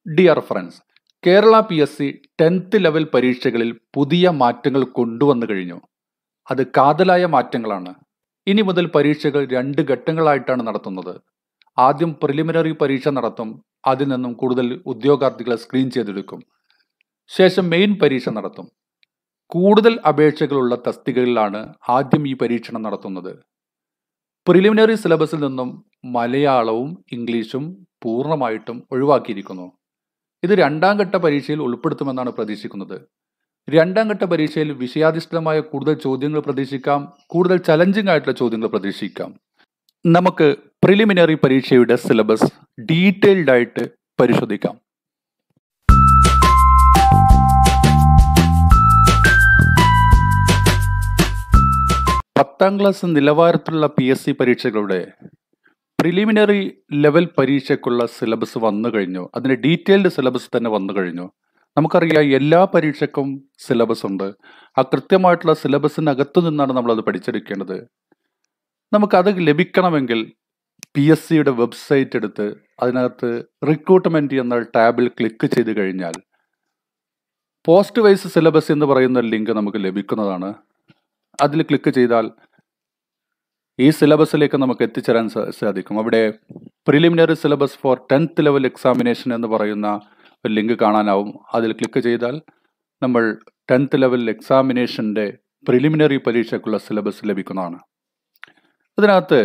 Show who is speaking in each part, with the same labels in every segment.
Speaker 1: dear friends Kerala P S C tenth level പരീക്ഷകളിൽ പുതിയ മാറ്റങ്ങൾ കൊണ്ടുവന്നു കഴിഞ്ഞു അത് കാതലായ മാറ്റങ്ങളാണ് ഇനി മുതൽ പരീക്ഷകൾ രണ്ട് ഘട്ടങ്ങളായിട്ടാണ് നടത്തുന്നത് ആദ്യം പ്രിലിമിനറി പരീക്ഷ നടത്തും അതിൽ നിന്നും കൂടുതൽ ഉദ്യോഗാർത്ഥികളെ സ്ക്രീൻ ചെയ്തെടുക്കും ശേഷം മെയിൻ പരീക്ഷ നടത്തും കൂടുതൽ അപേക്ഷകളുള്ള തസ്തികകളിലാണ് ആദ്യം ഈ പരീക്ഷണം നടത്തുന്നത് പ്രിലിമിനറി സിലബസിൽ നിന്നും മലയാളവും ഇംഗ്ലീഷും പൂർണ്ണമായിട്ടും ഒഴിവാക്കിയിരിക്കുന്നു ഇത് രണ്ടാം ഘട്ട പരീക്ഷയിൽ ഉൾപ്പെടുത്തുമെന്നാണ് പ്രതീക്ഷിക്കുന്നത് രണ്ടാം ഘട്ട പരീക്ഷയിൽ വിഷയാധിഷ്ഠിതമായ കൂടുതൽ ചോദ്യങ്ങൾ പ്രതീക്ഷിക്കാം കൂടുതൽ ചലഞ്ചിങ് ആയിട്ടുള്ള ചോദ്യങ്ങൾ പ്രതീക്ഷിക്കാം നമുക്ക് പ്രിലിമിനറി പരീക്ഷയുടെ സിലബസ് ഡീറ്റെയിൽഡ് ആയിട്ട് പരിശോധിക്കാം പത്താം ക്ലാസ് നിലവാരത്തിലുള്ള പി എസ് സി പരീക്ഷകളുടെ പ്രിലിമിനറി ലെവൽ പരീക്ഷയ്ക്കുള്ള സിലബസ് വന്നു കഴിഞ്ഞു അതിന്റെ ഡീറ്റെയിൽഡ് സിലബസ് തന്നെ വന്നു കഴിഞ്ഞു നമുക്കറിയാം എല്ലാ പരീക്ഷയ്ക്കും സിലബസ് ഉണ്ട് ആ കൃത്യമായിട്ടുള്ള സിലബസിനകത്തു നിന്നാണ് നമ്മളത് പഠിച്ചെടുക്കേണ്ടത് നമുക്കത് ലഭിക്കണമെങ്കിൽ പി എസ് സിയുടെ വെബ്സൈറ്റ് എടുത്ത് അതിനകത്ത് റിക്രൂട്ട്മെന്റ് എന്ന ടാബിൽ ക്ലിക്ക് ചെയ്ത് കഴിഞ്ഞാൽ പോസ്റ്റ് വൈസ് സിലബസ് എന്ന് പറയുന്ന ലിങ്ക് നമുക്ക് ലഭിക്കുന്നതാണ് അതിൽ ക്ലിക്ക് ചെയ്താൽ ഈ സിലബസിലേക്ക് നമുക്ക് എത്തിച്ചേരാൻ സാ- സാധിക്കും അവിടെ preliminary syllabus for tenth level examination എന്ന് പറയുന്ന ഒരു ലിങ്ക് കാണാനാവും അതിൽ ക്ലിക്ക് ചെയ്താൽ നമ്മൾ ടെൻത്ത് ലെവൽ എക്സാമിനേഷൻ്റെ പ്രിലിമിനറി പരീക്ഷയ്ക്കുള്ള സിലബസ് ലഭിക്കുന്നതാണ് അതിനകത്ത്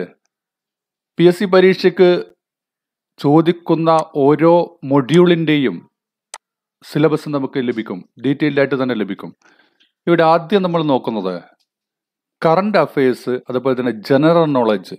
Speaker 1: പി എസ് സി പരീക്ഷയ്ക്ക് ചോദിക്കുന്ന ഓരോ മൊഡ്യൂളിൻ്റെയും സിലബസ് നമുക്ക് ലഭിക്കും ഡീറ്റെയിൽഡ് ആയിട്ട് തന്നെ ലഭിക്കും ഇവിടെ ആദ്യം നമ്മൾ നോക്കുന്നത് കറണ്ട് അഫയേഴ്സ് അതുപോലെ തന്നെ ജനറൽ നോളജ്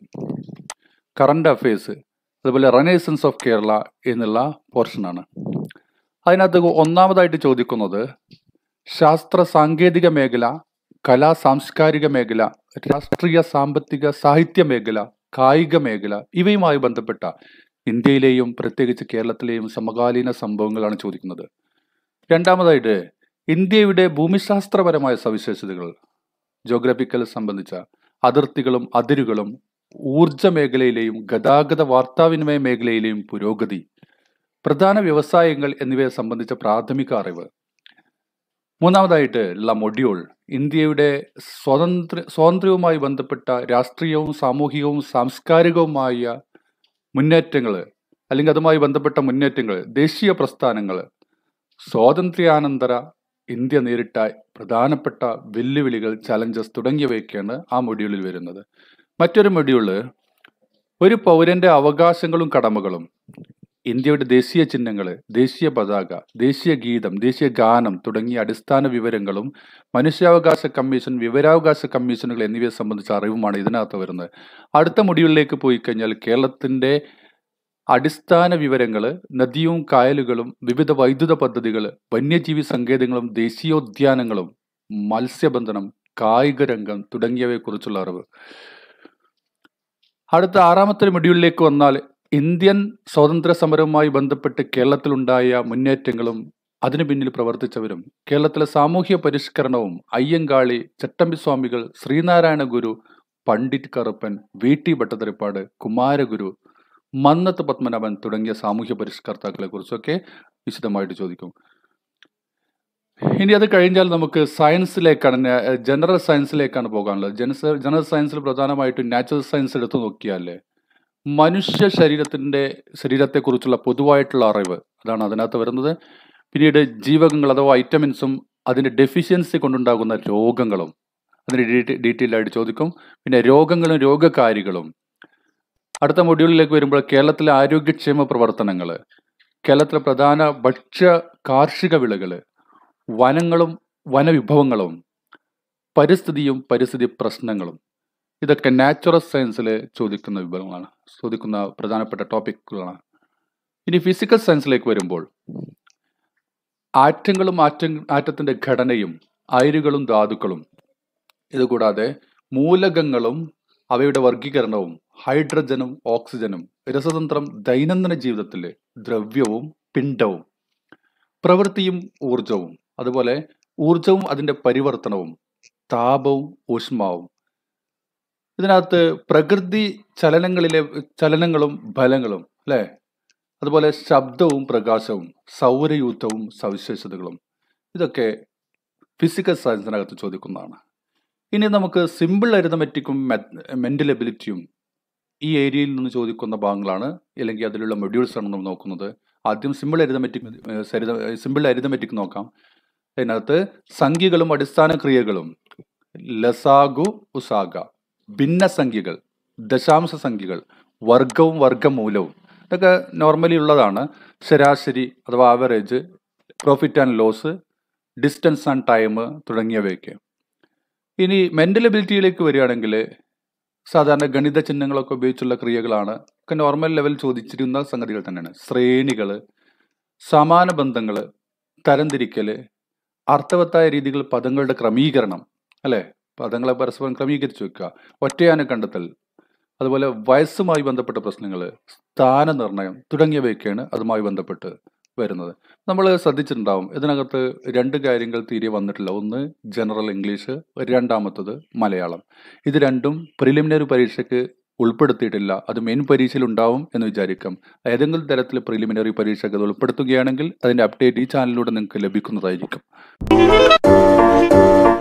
Speaker 1: കറണ്ട് അഫയേഴ്സ് അതുപോലെ റനേസൻസ് ഓഫ് കേരള എന്നുള്ള പോർഷനാണ് അതിനകത്ത് ഒന്നാമതായിട്ട് ചോദിക്കുന്നത് ശാസ്ത്ര സാങ്കേതിക മേഖല കലാ സാംസ്കാരിക മേഖല രാഷ്ട്രീയ സാമ്പത്തിക സാഹിത്യ മേഖല കായിക മേഖല ഇവയുമായി ബന്ധപ്പെട്ട ഇന്ത്യയിലെയും പ്രത്യേകിച്ച് കേരളത്തിലെയും സമകാലീന സംഭവങ്ങളാണ് ചോദിക്കുന്നത് രണ്ടാമതായിട്ട് ഇന്ത്യയുടെ ഭൂമിശാസ്ത്രപരമായ സവിശേഷതകൾ ജോഗ്രഫിക്കൽ സംബന്ധിച്ച അതിർത്തികളും അതിരുകളും ഊർജ മേഖലയിലെയും ഗതാഗത വാർത്താവിനിമയ മേഖലയിലെയും പുരോഗതി പ്രധാന വ്യവസായങ്ങൾ എന്നിവയെ സംബന്ധിച്ച പ്രാഥമിക അറിവ് മൂന്നാമതായിട്ട് ഉള്ള മൊഡ്യൂൾ ഇന്ത്യയുടെ സ്വതന്ത്ര സ്വാതന്ത്ര്യവുമായി ബന്ധപ്പെട്ട രാഷ്ട്രീയവും സാമൂഹികവും സാംസ്കാരികവുമായ മുന്നേറ്റങ്ങൾ അല്ലെങ്കിൽ അതുമായി ബന്ധപ്പെട്ട മുന്നേറ്റങ്ങൾ ദേശീയ പ്രസ്ഥാനങ്ങൾ സ്വാതന്ത്ര്യാനന്തര ഇന്ത്യ നേരിട്ട പ്രധാനപ്പെട്ട വെല്ലുവിളികൾ ചലഞ്ചസ് തുടങ്ങിയവയൊക്കെയാണ് ആ മൊഡ്യൂളിൽ വരുന്നത് മറ്റൊരു മൊഡ്യൂള് ഒരു പൗരന്റെ അവകാശങ്ങളും കടമകളും ഇന്ത്യയുടെ ദേശീയ ചിഹ്നങ്ങൾ ദേശീയ പതാക ദേശീയ ഗീതം ദേശീയ ഗാനം തുടങ്ങിയ അടിസ്ഥാന വിവരങ്ങളും മനുഷ്യാവകാശ കമ്മീഷൻ വിവരാവകാശ കമ്മീഷനുകൾ എന്നിവയെ സംബന്ധിച്ച അറിവുമാണ് ഇതിനകത്ത് വരുന്നത് അടുത്ത മൊഡ്യൂളിലേക്ക് പോയി കഴിഞ്ഞാൽ കേരളത്തിന്റെ അടിസ്ഥാന വിവരങ്ങൾ നദിയും കായലുകളും വിവിധ വൈദ്യുത പദ്ധതികൾ വന്യജീവി സങ്കേതങ്ങളും ദേശീയോദ്യാനങ്ങളും മത്സ്യബന്ധനം കായിക രംഗം തുടങ്ങിയവയെക്കുറിച്ചുള്ള അറിവ് അടുത്ത ആറാമത്തെ മൊഡ്യൂളിലേക്ക് വന്നാൽ ഇന്ത്യൻ സ്വാതന്ത്ര്യ സമരവുമായി ബന്ധപ്പെട്ട് കേരളത്തിലുണ്ടായ മുന്നേറ്റങ്ങളും അതിനു പിന്നിൽ പ്രവർത്തിച്ചവരും കേരളത്തിലെ സാമൂഹ്യ പരിഷ്കരണവും അയ്യങ്കാളി ചട്ടമ്പിസ്വാമികൾ ശ്രീനാരായണ ഗുരു പണ്ഡിറ്റ് കറുപ്പൻ വി ടി ഭട്ടതിരിപ്പാട് കുമാരഗുരു മന്നത്ത് പത്മനാഭൻ തുടങ്ങിയ സാമൂഹ്യ പരിഷ്കർത്താക്കളെ കുറിച്ചൊക്കെ വിശദമായിട്ട് ചോദിക്കും ഇനി അത് കഴിഞ്ഞാൽ നമുക്ക് സയൻസിലേക്കാണ് ന- ജനറൽ സയൻസിലേക്കാണ് പോകാനുള്ളത് ജനസ- ജനറൽ സയൻസിൽ പ്രധാനമായിട്ടും നാച്ചുറൽ സയൻസ് എടുത്തു നോക്കിയാൽ മനുഷ്യ ശരീരത്തിന്റെ ശരീരത്തെക്കുറിച്ചുള്ള പൊതുവായിട്ടുള്ള അറിവ് അതാണ് അതിനകത്ത് വരുന്നത് പിന്നീട് ജീവകങ്ങൾ അഥവാ വൈറ്റമിൻസും അതിന്റെ ഡെഫിഷ്യൻസി കൊണ്ടുണ്ടാകുന്ന രോഗങ്ങളും അതിന് ഡീറ്റെയിൽ ആയിട്ട് ചോദിക്കും പിന്നെ രോഗങ്ങളും രോഗകാരികളും അടുത്ത മൊഡ്യൂളിലേക്ക് വരുമ്പോൾ കേരളത്തിലെ ആരോഗ്യക്ഷേമ പ്രവർത്തനങ്ങൾ കേരളത്തിലെ പ്രധാന ഭക്ഷ്യ കാർഷിക വിളകൾ വനങ്ങളും വനവിഭവങ്ങളും പരിസ്ഥിതിയും പരിസ്ഥിതി പ്രശ്നങ്ങളും ഇതൊക്കെ നാച്ചുറൽ സയൻസിൽ ചോദിക്കുന്ന വിഭവങ്ങളാണ് ചോദിക്കുന്ന പ്രധാനപ്പെട്ട ടോപ്പിക്കുകളാണ് ഇനി ഫിസിക്കൽ സയൻസിലേക്ക് വരുമ്പോൾ ആറ്റങ്ങളും ആറ്റ ആറ്റത്തിന്റെ ഘടനയും അയിരുകളും ധാതുക്കളും ഇതുകൂടാതെ മൂലകങ്ങളും അവയുടെ വർഗീകരണവും ഹൈഡ്രജനും ഓക്സിജനും രസതന്ത്രം ദൈനംദിന ജീവിതത്തിലെ ദ്രവ്യവും പിണ്ഡവും പ്രവൃത്തിയും ഊർജവും അതുപോലെ ഊർജവും അതിന്റെ പരിവർത്തനവും താപവും ഊഷ്മാവും ഇതിനകത്ത് പ്രകൃതി ചലനങ്ങളിലെ ചലനങ്ങളും ഫലങ്ങളും അല്ലെ അതുപോലെ ശബ്ദവും പ്രകാശവും സൗരയൂഥവും സവിശേഷതകളും ഇതൊക്കെ ഫിസിക്കൽ സയൻസിനകത്ത് ചോദിക്കുന്നതാണ് ഇനി നമുക്ക് സിമ്പിൾ അരിതമെറ്റിക്കും മെന്റൽ എബിലിറ്റിയും ഈ ഏരിയയിൽ നിന്ന് ചോദിക്കുന്ന ഭാഗങ്ങളാണ് അല്ലെങ്കിൽ അതിലുള്ള മൊഡ്യൂൾസ് ആണ് നമ്മൾ നോക്കുന്നത് ആദ്യം സിമ്പിൾ അരിതമെറ്റിക് സിമ്പിൾ അരിതമെറ്റിക് നോക്കാം അതിനകത്ത് സംഖ്യകളും അടിസ്ഥാന ക്രിയകളും ലസാഗു ഉസാഗ ഭിന്നസംഖ്യകൾ ദശാംശ സംഖ്യകൾ വർഗവും വർഗമൂലവും ഇതൊക്കെ നോർമലി ഉള്ളതാണ് ശരാശരി അഥവാ average profit and loss distance and time തുടങ്ങിയവയൊക്കെ ഇനി മെന്റൽ എബിലിറ്റിയിലേക്ക് വരികയാണെങ്കിൽ സാധാരണ ഗണിത ചിഹ്നങ്ങളൊക്കെ ഉപയോഗിച്ചുള്ള ക്രിയകളാണ് ഒക്കെ നോർമൽ ലെവൽ ചോദിച്ചിരുന്ന സംഗതികൾ തന്നെയാണ് ശ്രേണികൾ സമാന ബന്ധങ്ങൾ തരംതിരിക്കൽ അർത്ഥവത്തായ രീതികൾ പദങ്ങളുടെ ക്രമീകരണം അല്ലെ പദങ്ങളെ പരസ്പരം ക്രമീകരിച്ചു വെക്കുക ഒറ്റയാന കണ്ടെത്തൽ അതുപോലെ വയസ്സുമായി ബന്ധപ്പെട്ട പ്രശ്നങ്ങൾ സ്ഥാനനിർണയം തുടങ്ങിയവയൊക്കെയാണ് അതുമായി ബന്ധപ്പെട്ട് വരുന്നത് നമ്മൾ ശ്രദ്ധിച്ചിട്ടുണ്ടാവും ഇതിനകത്ത് രണ്ട് കാര്യങ്ങൾ തീരെ വന്നിട്ടില്ല ഒന്ന് ജനറൽ ഇംഗ്ലീഷ് രണ്ടാമത്തത് മലയാളം ഇത് രണ്ടും പ്രിലിമിനറി പരീക്ഷയ്ക്ക് ഉൾപ്പെടുത്തിയിട്ടില്ല അത് മെയിൻ പരീക്ഷയിൽ ഉണ്ടാവും എന്ന് വിചാരിക്കാം ഏതെങ്കിലും തരത്തിൽ പ്രിലിമിനറി പരീക്ഷയ്ക്ക് അത് ഉൾപ്പെടുത്തുകയാണെങ്കിൽ അതിന്റെ അപ്ഡേറ്റ് ഈ ചാനലിലൂടെ നിങ്ങൾക്ക് ലഭിക്കുന്നതായിരിക്കും